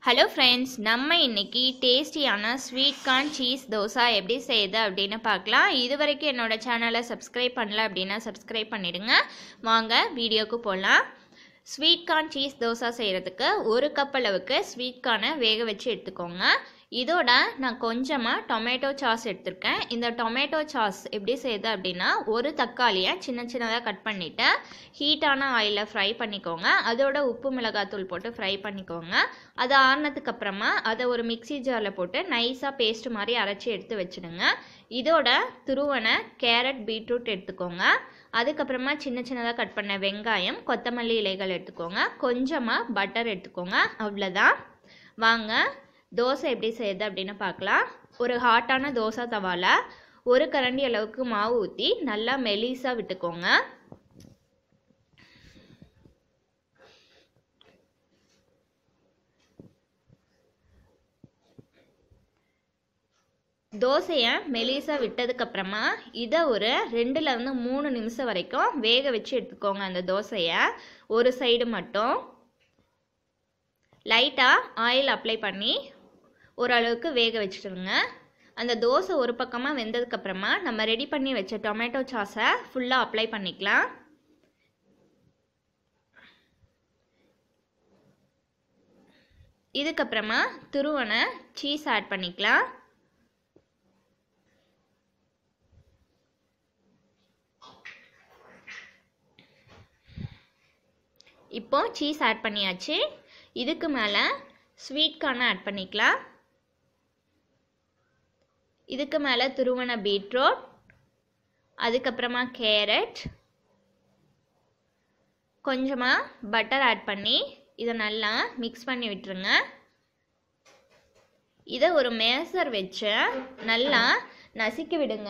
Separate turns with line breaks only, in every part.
hello friends நம்ம இன்னைக்கு டேஸ்டியான ஸ்வீட் கார்ன் சீஸ் தோசை எப்படி செய்யுது அப்படின்னு பார்க்கலாம் இது வரைக்கும் என்னோட சேனலை சப்ஸ்கிரைப் பண்ணல அப்படின்னா சப்ஸ்கிரைப் பண்ணிடுங்க வாங்க வீடியோக்கு போகலாம் ஸ்வீட் கார்ன் சீஸ் தோசை செய்கிறதுக்கு ஒரு கப் அளவுக்கு ஸ்வீட் கார்னை வேக வச்சு எடுத்துக்கோங்க இதோட நான் கொஞ்சமாக டொமேட்டோ சாஸ் எடுத்திருக்கேன் இந்த டொமேட்டோ சாஸ் எப்படி செய்யுது அப்படின்னா ஒரு தக்காளியை சின்ன சின்னதாக கட் பண்ணிவிட்டு ஹீட்டான ஆயிலில் ஃப்ரை பண்ணிக்கோங்க அதோட உப்பு மிளகாத்தூள் போட்டு ஃப்ரை பண்ணிக்கோங்க அது ஆறினதுக்கு அப்புறமா அதை ஒரு மிக்ஸி ஜாரில் போட்டு நைஸாக பேஸ்ட் மாதிரி அரைச்சி எடுத்து வச்சுடுங்க இதோட துருவன கேரட் பீட்ரூட் எடுத்துக்கோங்க அதுக்கப்புறமா சின்ன சின்னதாக கட் பண்ண வெங்காயம் கொத்தமல்லி இலைகள் எடுத்துக்கோங்க கொஞ்சமாக பட்டர் எடுத்துக்கோங்க அவ்வளோதான் வாங்க தோசை எப்படி செய்யுது அப்படின்னு பார்க்கலாம் ஒரு ஹாட்டான தோசை தவாவில் ஒரு கரண்டி அளவுக்கு மாவு ஊற்றி நல்லா மெலிசாக விட்டுக்கோங்க தோசையை மெலிசாக விட்டதுக்கப்புறமா இதை ஒரு ரெண்டுலேருந்து மூணு நிமிஷம் வரைக்கும் வேக வச்சு எடுத்துக்கோங்க அந்த தோசையை ஒரு சைடு மட்டும் லைட்டாக ஆயில் அப்ளை பண்ணி ஓரளவுக்கு வேக வச்சுடுங்க அந்த தோசை ஒரு பக்கமாக வெந்ததுக்கப்புறமா நம்ம ரெடி பண்ணி வச்ச டொமேட்டோ சாஸை ஃபுல்லாக அப்ளை பண்ணிக்கலாம் இதுக்கப்புறமா துருவன சீஸ் ஆட் பண்ணிக்கலாம் இப்போ சீஸ் ஆட் பண்ணியாச்சு இதுக்கு மேலே ஸ்வீட் கார்னை ஆட் பண்ணிக்கலாம் இதுக்கு மேலே துருவன பீட்ரூட் அதுக்கப்புறமா கேரட் கொஞ்சமாக பட்டர் ஆட் பண்ணி இதை நல்லா மிக்ஸ் பண்ணி விட்டுருங்க இதை ஒரு மேசர் வச்சு நல்லா நசுக்கி விடுங்க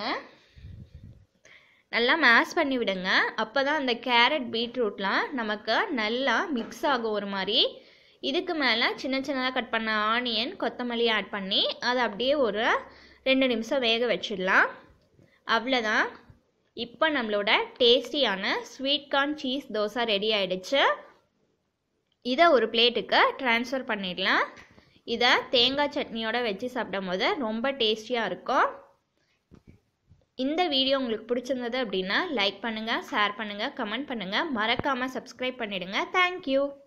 நல்லா மேஷ் பண்ணி விடுங்க அப்போ தான் அந்த கேரட் பீட்ரூட்லாம் நமக்கு நல்லா மிக்ஸ் ஆகும் ஒரு மாதிரி இதுக்கு மேலே சின்ன சின்னதாக கட் பண்ண ஆனியன் கொத்தமல்லி ஆட் பண்ணி அதை அப்படியே ஒரு ரெண்டு நிமிஷம் வேக வச்சிடலாம் அவ்வளோதான் இப்போ நம்மளோட டேஸ்டியான sweet corn cheese dosa ready ஆயிடுச்சு இதை ஒரு பிளேட்டுக்கு ட்ரான்ஸ்ஃபர் பண்ணிடலாம் இதை தேங்காய் சட்னியோட வச்சு சாப்பிடும் போது ரொம்ப டேஸ்டியாக இருக்கும் இந்த வீடியோ உங்களுக்கு பிடிச்சிருந்தது அப்படின்னா லைக் பண்ணுங்கள் ஷேர் பண்ணுங்கள் கமெண்ட் பண்ணுங்கள் மறக்காமல் சப்ஸ்கிரைப் பண்ணிவிடுங்க தேங்க்யூ